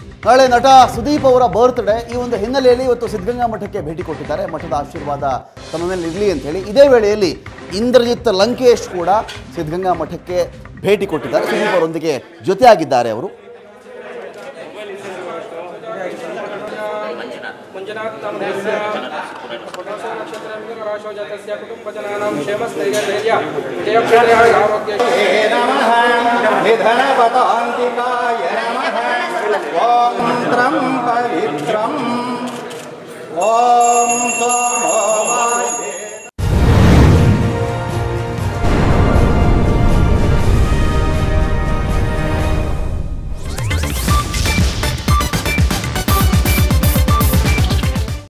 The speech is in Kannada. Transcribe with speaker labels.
Speaker 1: ನಾಳೆ ನಟ ಸುದೀಪ್ ಅವರ ಬರ್ತ್ಡೇ ಈ ಒಂದು ಹಿನ್ನೆಲೆಯಲ್ಲಿ ಇವತ್ತು ಸಿದ್ಧಗಂಗಾ ಮಠಕ್ಕೆ ಭೇಟಿ ಕೊಟ್ಟಿದ್ದಾರೆ ಮಠದ ಆಶೀರ್ವಾದ ತಮ್ಮ ಮೇಲೆ ಇರಲಿ ಅಂತ ಹೇಳಿ ಇದೇ ವೇಳೆಯಲ್ಲಿ ಇಂದ್ರಜಿತ್ ಲಂಕೇಶ್ ಕೂಡ ಸಿದ್ಧಗಂಗಾ ಮಠಕ್ಕೆ ಭೇಟಿ ಕೊಟ್ಟಿದ್ದಾರೆ ಸುದೀಪ್ ಅವರೊಂದಿಗೆ ಜೊತೆಯಾಗಿದ್ದಾರೆ ಅವರು
Speaker 2: ಮಂಜುನಾಥನಕ್ಷತ್ರ ರಾಶೋಜಾತಸ್ಯ ಕುಟುಂಬಜನಾನಾಂ ಕ್ಷೇಮಸ್ಥೈರ್ಯಧೈರ್ಯ ಜಯಕ್ಷೇಮಾಯ ಆರೋಗ್ಯ
Speaker 3: नमः निधनपदान्तिकाय नमः ॐ मन्त्रं पवित्रम् ॐ सोमो